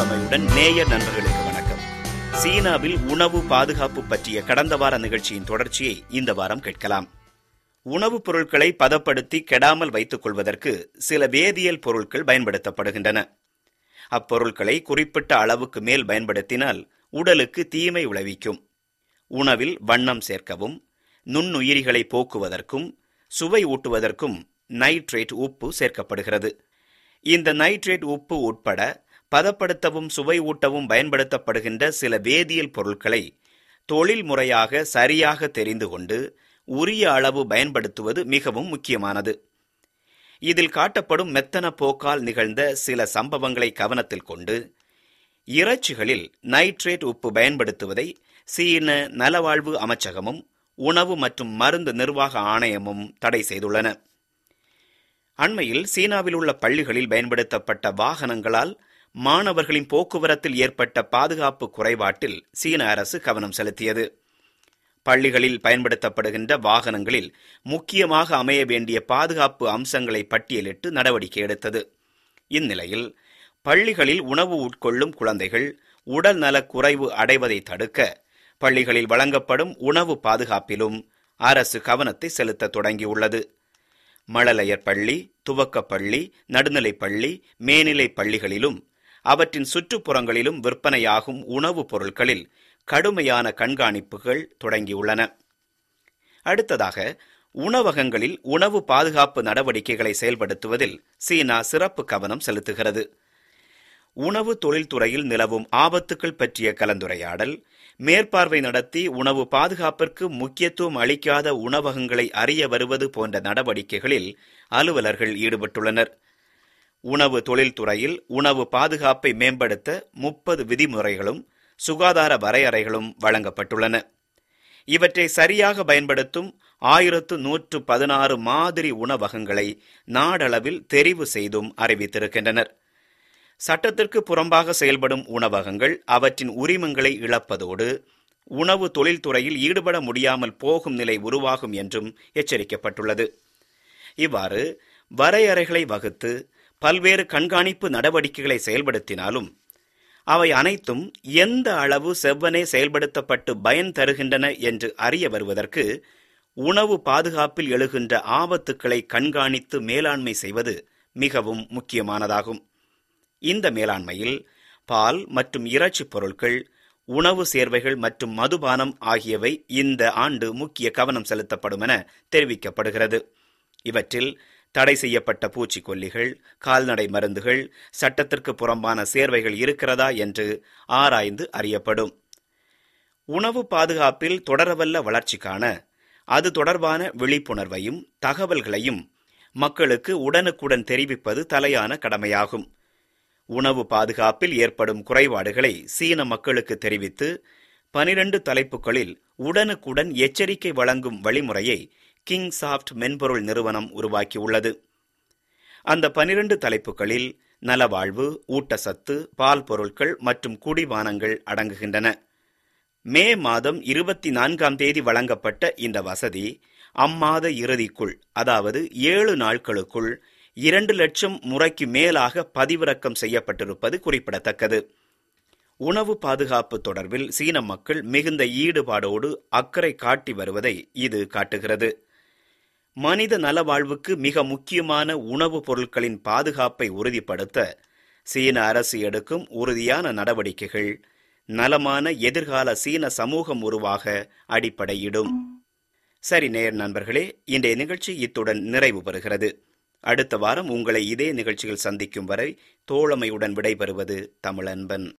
தோழமையுடன் நேயர் நண்பர்களுக்கு வணக்கம் சீனாவில் உணவு பாதுகாப்பு பற்றிய கடந்த வார நிகழ்ச்சியின் தொடர்ச்சியை இந்த வாரம் கேட்கலாம் உணவுப் பொருட்களை பதப்படுத்தி கெடாமல் வைத்துக் கொள்வதற்கு சில வேதியியல் பொருட்கள் பயன்படுத்தப்படுகின்றன அப்பொருட்களை குறிப்பிட்ட அளவுக்கு மேல் பயன்படுத்தினால் உடலுக்கு தீமை விளைவிக்கும் உணவில் வண்ணம் சேர்க்கவும் நுண்ணுயிரிகளை போக்குவதற்கும் சுவை ஊட்டுவதற்கும் நைட்ரேட் உப்பு சேர்க்கப்படுகிறது இந்த நைட்ரேட் உப்பு உட்பட பதப்படுத்தவும் சுவை ஊட்டவும் பயன்படுத்தப்படுகின்ற சில வேதியியல் பொருட்களை தொழில் முறையாக சரியாக தெரிந்து கொண்டு உரிய அளவு பயன்படுத்துவது மிகவும் முக்கியமானது இதில் காட்டப்படும் மெத்தன போக்கால் நிகழ்ந்த சில சம்பவங்களை கவனத்தில் கொண்டு இறைச்சிகளில் நைட்ரேட் உப்பு பயன்படுத்துவதை சீன நலவாழ்வு அமைச்சகமும் உணவு மற்றும் மருந்து நிர்வாக ஆணையமும் தடை செய்துள்ளன அண்மையில் சீனாவில் உள்ள பள்ளிகளில் பயன்படுத்தப்பட்ட வாகனங்களால் மாணவர்களின் போக்குவரத்தில் ஏற்பட்ட பாதுகாப்பு குறைபாட்டில் சீன அரசு கவனம் செலுத்தியது பள்ளிகளில் பயன்படுத்தப்படுகின்ற வாகனங்களில் முக்கியமாக அமைய வேண்டிய பாதுகாப்பு அம்சங்களை பட்டியலிட்டு நடவடிக்கை எடுத்தது இந்நிலையில் பள்ளிகளில் உணவு உட்கொள்ளும் குழந்தைகள் உடல் நலக் குறைவு அடைவதை தடுக்க பள்ளிகளில் வழங்கப்படும் உணவு பாதுகாப்பிலும் அரசு கவனத்தை செலுத்த தொடங்கியுள்ளது மழலையர் பள்ளி துவக்கப் பள்ளி நடுநிலைப் பள்ளி மேல்நிலைப் பள்ளிகளிலும் அவற்றின் சுற்றுப்புறங்களிலும் விற்பனையாகும் உணவுப் பொருட்களில் கடுமையான கண்காணிப்புகள் தொடங்கியுள்ளன அடுத்ததாக உணவகங்களில் உணவு பாதுகாப்பு நடவடிக்கைகளை செயல்படுத்துவதில் சீனா சிறப்பு கவனம் செலுத்துகிறது உணவு தொழில்துறையில் நிலவும் ஆபத்துக்கள் பற்றிய கலந்துரையாடல் மேற்பார்வை நடத்தி உணவு பாதுகாப்பிற்கு முக்கியத்துவம் அளிக்காத உணவகங்களை அறிய வருவது போன்ற நடவடிக்கைகளில் அலுவலர்கள் ஈடுபட்டுள்ளனர் உணவு தொழில்துறையில் உணவு பாதுகாப்பை மேம்படுத்த முப்பது விதிமுறைகளும் சுகாதார வரையறைகளும் வழங்கப்பட்டுள்ளன இவற்றை சரியாக பயன்படுத்தும் ஆயிரத்து நூற்று பதினாறு மாதிரி உணவகங்களை நாடளவில் தெரிவு செய்தும் அறிவித்திருக்கின்றனர் சட்டத்திற்கு புறம்பாக செயல்படும் உணவகங்கள் அவற்றின் உரிமங்களை இழப்பதோடு உணவு தொழில்துறையில் ஈடுபட முடியாமல் போகும் நிலை உருவாகும் என்றும் எச்சரிக்கப்பட்டுள்ளது இவ்வாறு வரையறைகளை வகுத்து பல்வேறு கண்காணிப்பு நடவடிக்கைகளை செயல்படுத்தினாலும் அவை அனைத்தும் எந்த அளவு செவ்வனே செயல்படுத்தப்பட்டு பயன் தருகின்றன என்று அறிய வருவதற்கு உணவு பாதுகாப்பில் எழுகின்ற ஆபத்துக்களை கண்காணித்து மேலாண்மை செய்வது மிகவும் முக்கியமானதாகும் இந்த மேலாண்மையில் பால் மற்றும் இறைச்சி பொருட்கள் உணவு சேர்வைகள் மற்றும் மதுபானம் ஆகியவை இந்த ஆண்டு முக்கிய கவனம் செலுத்தப்படும் என தெரிவிக்கப்படுகிறது இவற்றில் தடை செய்யப்பட்ட பூச்சிக்கொல்லிகள் கால்நடை மருந்துகள் சட்டத்திற்கு புறம்பான சேர்வைகள் இருக்கிறதா என்று ஆராய்ந்து அறியப்படும் உணவு பாதுகாப்பில் தொடரவல்ல வளர்ச்சிக்கான அது தொடர்பான விழிப்புணர்வையும் தகவல்களையும் மக்களுக்கு உடனுக்குடன் தெரிவிப்பது தலையான கடமையாகும் உணவு பாதுகாப்பில் ஏற்படும் குறைபாடுகளை சீன மக்களுக்கு தெரிவித்து பனிரண்டு தலைப்புகளில் உடனுக்குடன் எச்சரிக்கை வழங்கும் வழிமுறையை கிங் சாஃப்ட் மென்பொருள் நிறுவனம் உருவாக்கியுள்ளது அந்த பனிரண்டு தலைப்புகளில் நலவாழ்வு ஊட்டச்சத்து பால் பொருட்கள் மற்றும் குடிபானங்கள் அடங்குகின்றன மே மாதம் இருபத்தி நான்காம் தேதி வழங்கப்பட்ட இந்த வசதி அம்மாத இறுதிக்குள் அதாவது ஏழு நாட்களுக்குள் இரண்டு லட்சம் முறைக்கு மேலாக பதிவிறக்கம் செய்யப்பட்டிருப்பது குறிப்பிடத்தக்கது உணவு பாதுகாப்பு தொடர்பில் சீன மக்கள் மிகுந்த ஈடுபாடோடு அக்கறை காட்டி வருவதை இது காட்டுகிறது மனித நலவாழ்வுக்கு மிக முக்கியமான உணவுப் பொருட்களின் பாதுகாப்பை உறுதிப்படுத்த சீன அரசு எடுக்கும் உறுதியான நடவடிக்கைகள் நலமான எதிர்கால சீன சமூகம் உருவாக அடிப்படையிடும் சரி நேர் நண்பர்களே இன்றைய நிகழ்ச்சி இத்துடன் நிறைவு பெறுகிறது அடுத்த வாரம் உங்களை இதே நிகழ்ச்சியில் சந்திக்கும் வரை தோழமையுடன் விடைபெறுவது தமிழன்பன்